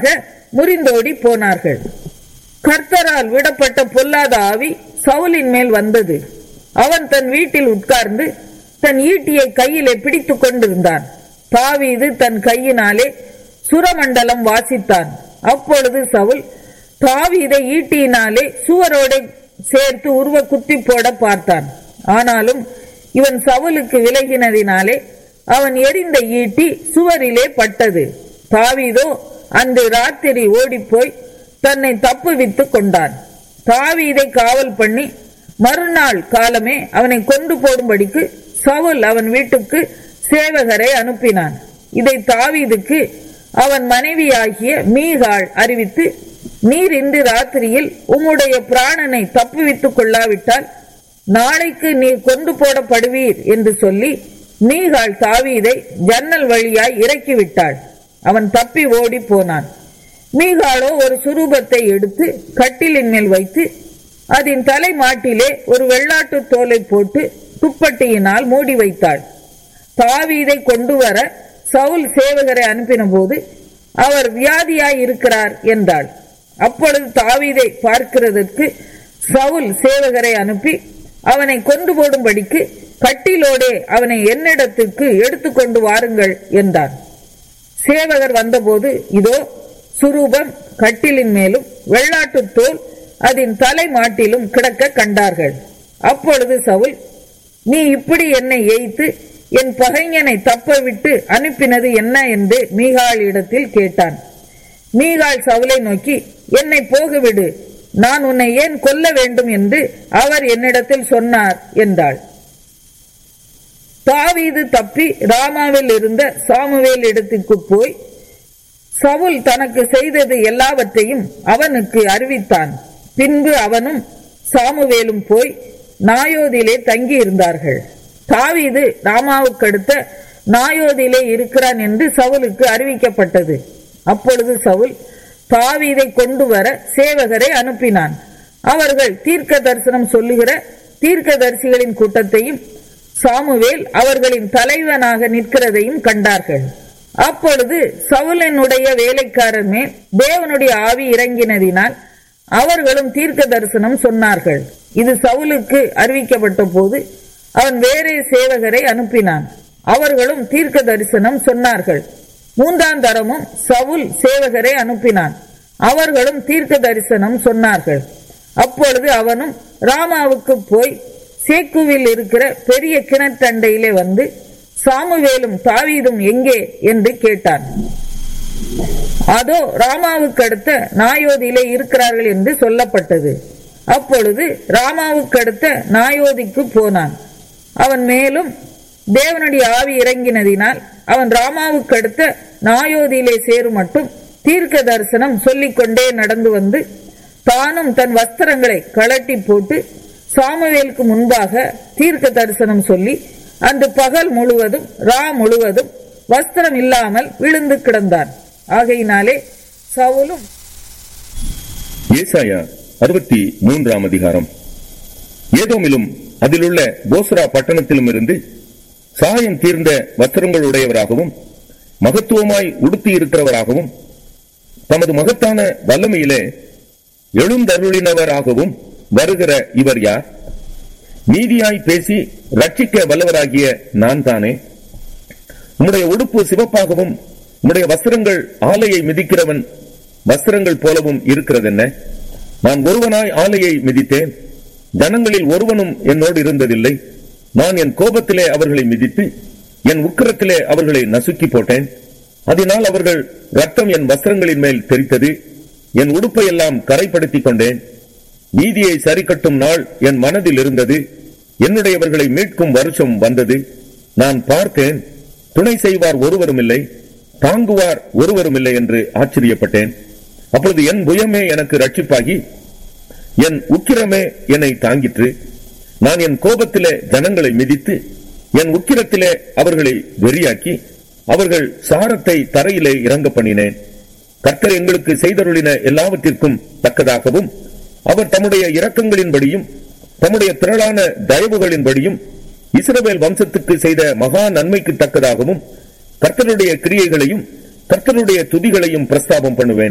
முறிந்தோடி போனார்கள் கர்த்தரால் விடப்பட்ட பொல்லாத ஆவி சவுலின் மேல் வந்தது அவன் தன் வீட்டில் உட்கார்ந்து தன் ஈட்டியை கையிலே பிடித்துக் கொண்டிருந்தான் தாவீது தன் கையினாலே சுரமண்டலம் வாசித்தான் அப்பொழுது சவுல் தாவீதை ஈட்டியினாலே சுவரோட சேர்த்து உருவ குத்தி போட பார்த்தான் ஆனாலும் இவன் சவுலுக்கு விலகினதினாலே அவன் எரிந்த ஈட்டி சுவரிலே பட்டது தாவீதோ அன்று ராத்திரி ஓடிப்போய் தன்னை தப்புவித்துக் கொண்டான் தாவீதை காவல் பண்ணி மறுநாள் காலமே அவனை கொண்டு போடும்படிக்கு சவுல் அவன் வீட்டுக்கு சேவகரை அனுப்பினான் இதை தாவீதுக்கு அவன் மனைவியாகிய மீகாள் அறிவித்து நீர் இன்று ராத்திரியில் உம்முடைய பிராணனை தப்புவித்துக் கொள்ளாவிட்டால் நாளைக்கு நீர் கொண்டு போடப்படுவீர் என்று சொல்லி மீகாள் தாவீதை ஜன்னல் வழியாய் இறக்கிவிட்டாள் அவன் தப்பி ஓடி போனான் மீகாளோ ஒரு சுரூபத்தை எடுத்து கட்டிலின் மேல் வைத்து அதன் தலை மாட்டிலே ஒரு வெள்ளாட்டு தோலை போட்டு துப்பட்டியினால் மூடி வைத்தாள் தாவீதை கொண்டு வர சவுல் சேவகரை அனுப்பின போது அவர் வியாதியாய் இருக்கிறார் என்றாள் அப்பொழுது தாவீதை பார்க்கிறதற்கு சவுல் சேவகரை அனுப்பி அவனை கொண்டு போடும்படிக்கு கட்டிலோடே அவனை என்னிடத்துக்கு எடுத்துக்கொண்டு வாருங்கள் என்றான் சேவகர் வந்தபோது இதோ சுரூபம் கட்டிலின் மேலும் வெள்ளாட்டு தோல் அதன் தலை மாட்டிலும் கிடக்க கண்டார்கள் அப்பொழுது சவுல் நீ இப்படி என்னை எய்த்து என் பகைஞனை தப்ப விட்டு அனுப்பினது என்ன என்று மீகாளிடத்தில் கேட்டான் மீகாள் சவுலை நோக்கி என்னை போகவிடு நான் உன்னை ஏன் கொல்ல வேண்டும் என்று அவர் என்னிடத்தில் சொன்னார் என்றாள் தாவீது தப்பி ராமாவில் இருந்த சாமுவேல் இடத்துக்கு போய் சவுல் தனக்கு செய்தது எல்லாவற்றையும் அவனுக்கு அறிவித்தான் பின்பு அவனும் சாமுவேலும் போய் நாயோதிலே தங்கி இருந்தார்கள் தாவீது ராமாவுக்கு அடுத்த நாயோதிலே இருக்கிறான் என்று சவுலுக்கு அறிவிக்கப்பட்டது அப்பொழுது சவுல் தாவீதை கொண்டு வர சேவகரை அனுப்பினான் அவர்கள் தீர்க்க தரிசனம் சொல்லுகிற தீர்க்கதரிசிகளின் கூட்டத்தையும் சாமுவேல் அவர்களின் தலைவனாக நிற்கிறதையும் கண்டார்கள் அப்பொழுது சவுலனுடைய வேலைக்காரர் மேல் தேவனுடைய ஆவி இறங்கினதினால் அவர்களும் தீர்க்க தரிசனம் சொன்னார்கள் இது சவுலுக்கு அறிவிக்கப்பட்ட போது அவன் வேறே சேவகரை அனுப்பினான் அவர்களும் தீர்க்க தரிசனம் சொன்னார்கள் மூன்றாம் தரமும் சவுல் சேவகரை அனுப்பினான் அவர்களும் தீர்க்க தரிசனம் சொன்னார்கள் அப்பொழுது அவனும் ராமாவுக்கு போய் சேக்குவில் இருக்கிற பெரிய கிணற்றண்டையிலே வந்து சாமுவேலும் தாவீதும் எங்கே என்று கேட்டான் அதோ ராமாவுக்கு அடுத்த நாயோதியிலே இருக்கிறார்கள் என்று சொல்லப்பட்டது அப்பொழுது ராமாவுக்கு அடுத்த நாயோதிக்கு போனான் அவன் மேலும் தேவனுடைய ஆவி இறங்கினதினால் அவன் ராமாவுக்கு அடுத்த நாயோதியிலே சேரும் மட்டும் தீர்க்க தரிசனம் சொல்லிக்கொண்டே நடந்து வந்து தானும் தன் வஸ்திரங்களை கழட்டி போட்டு சாமுவேலுக்கு முன்பாக தீர்க்க தரிசனம் சொல்லி அன்று பகல் முழுவதும் ரா முழுவதும் வஸ்திரம் இல்லாமல் விழுந்து கிடந்தான் ஆகையினாலே சவுலும் ஏசாயா அறுபத்தி மூன்றாம் அதிகாரம் ஏதோமிலும் அதிலுள்ள போஸ்ரா பட்டணத்திலும் இருந்து சாயம் தீர்ந்த வஸ்திரங்களுடையவராகவும் மகத்துவமாய் உடுத்தி இருக்கிறவராகவும் தமது மகத்தான வல்லமையிலே எழுந்தருளினவராகவும் வருகிற இவர் யார் நீதியாய் பேசி ரட்சிக்க வல்லவராகிய நான் தானே உம்முடைய உடுப்பு சிவப்பாகவும் உம்முடைய வஸ்திரங்கள் ஆலையை மிதிக்கிறவன் வஸ்திரங்கள் போலவும் இருக்கிறதென்ன நான் ஒருவனாய் ஆலையை மிதித்தேன் ஜனங்களில் ஒருவனும் என்னோடு இருந்ததில்லை நான் என் கோபத்திலே அவர்களை மிதித்து என் உக்கிரத்திலே அவர்களை நசுக்கி போட்டேன் அதனால் அவர்கள் ரத்தம் என் வஸ்திரங்களின் மேல் தெரித்தது என் உடுப்பை எல்லாம் கரைப்படுத்திக் கொண்டேன் நீதியை சரிக்கட்டும் நாள் என் மனதில் இருந்தது என்னுடையவர்களை மீட்கும் வருஷம் வந்தது நான் பார்த்தேன் துணை செய்வார் ஒருவரும் இல்லை தாங்குவார் ஒருவரும் இல்லை என்று ஆச்சரியப்பட்டேன் அப்பொழுது என் புயமே எனக்கு ரட்சிப்பாகி என் உக்கிரமே என்னை தாங்கிற்று நான் என் கோபத்திலே ஜனங்களை மிதித்து என் உக்கிரத்திலே அவர்களை வெறியாக்கி அவர்கள் சாரத்தை தரையிலே இறங்க பண்ணினேன் கர்த்தர் எங்களுக்கு செய்தருளின எல்லாவற்றிற்கும் தக்கதாகவும் அவர் தம்முடைய இரக்கங்களின்படியும் தம்முடைய திரளான தயவுகளின்படியும் இஸ்ரவேல் வம்சத்துக்கு செய்த மகா நன்மைக்கு தக்கதாகவும் கர்த்தருடைய கிரியைகளையும் கர்த்தருடைய துதிகளையும் பிரஸ்தாபம் பண்ணுவேன்